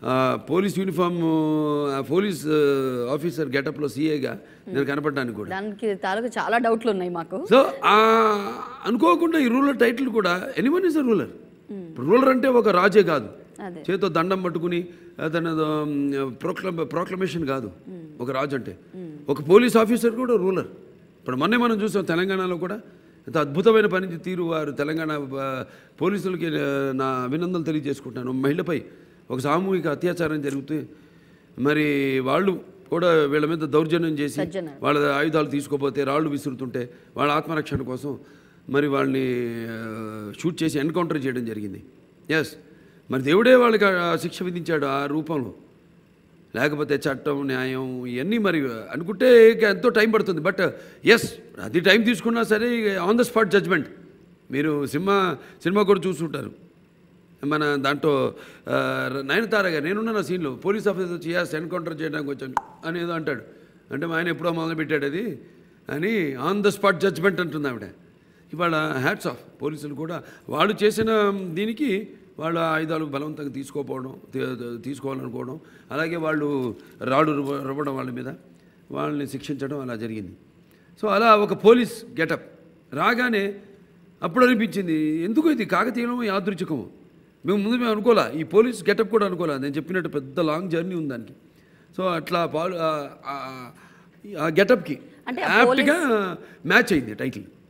ఆ, police uniform ఆ, police ఆ, ఆఫీసర్ గెటప్లో సీఏగా నేను కనపడడానికి కూడా దానికి తాలూకు చాలా డౌట్లు ఉన్నాయి మాకు సో ఆ అనుకోకుండా ఈ రూలర్ టైటిల్ కూడా ఎనీవన్ ఇస్ అ రూలర్ ఇప్పుడు రూలర్ అంటే ఒక రాజే కాదు అదే చేతితో దండం పట్టుకుని అతను ప్రోక్లమ్ ప్రోక్లమేషన్ కాదు ఒక రాజు అంటే ఒక పోలీస్ ఆఫీసర్ కూడా రూలర్ ఇప్పుడు మొన్నే మనం చూసాం తెలంగాణలో కూడా ఎంత అద్భుతమైన పని తీరు వారు తెలంగాణ ఆ, పోలీసులకి ఆ, నా అభినందనలు తెలియజేసుకుంటాను మహిళపై ఒక సామూహిక అత్యాచారం జరుగుతూ మరి వాళ్ళు కూడా వీళ్ళ మీద దౌర్జన్యం చేసి సజ్జనారు. వాళ్ళ ఆయుధాలు తీసుకోపోతే రాళ్ళు విసురుతుంటే వాళ్ళ ఆత్మరక్షణ కోసం మరి వాళ్ళని ఆ, షూట్ చేసి ఎన్కౌంటర్ చేయడం జరిగింది ఎస్ మరి దేవుడే వాళ్ళకి ఆ శిక్ష విధించాడు ఆ రూపంలో లేకపోతే చట్టం న్యాయం ఇవన్నీ మరి అనుకుంటే ఇక ఎంతో టైం పడుతుంది బట్ ఎస్ అది టైం తీసుకున్నా సరే ఆన్ ద స్పాట్ జడ్జ్మెంట్ మీరు సినిమా సినిమా కూడా చూస్తుంటారు మన దాంట్లో ఆ, నయనతార గారు నేనున్న నా సీన్లో పోలీస్ ఆఫీసర్ వచ్చి యాస్ ఎన్కౌంటర్ చేయడానికి వచ్చాను అని ఏదో అంటాడు అంటే మా ఆయన ఎప్పుడో మొదలు పెట్టాడు అది అని ఆన్ ద స్పాట్ జడ్జ్మెంట్ అంటుంది ఆవిడ ఇవాళ హ్యాట్స్ ఆఫ్ పోలీసులు కూడా వాళ్ళు చేసిన దీనికి వాళ్ళ ఆయుధాలు బలవంతంగా తీసుకోపోవడం తీ- తీసుకోవాలనుకోవడం అలాగే వాళ్ళు రాడు రువ్వ- రువ్వడం వాళ్ళ మీద వాళ్ళని శిక్షించడం అలా జరిగింది సో అలా ఒక పోలీస్ గెటప్ రాగానే అప్పుడు అనిపించింది ఎందుకు ఇది కాకతీయమో యాదృచ్ఛికమో మేము ముందు మేము అనుకోలే ఈ పోలీస్ గెటప్ కూడా అనుకోలే నేను చెప్పినట్టు పెద్ద లాంగ్ జర్నీ ఉంది దానికి సో అట్లా పాలు ఆ- ఆ- ఆ గెటప్కి అంటే యాప్ట్గా మ్యాచ్ అయింది టైటిల్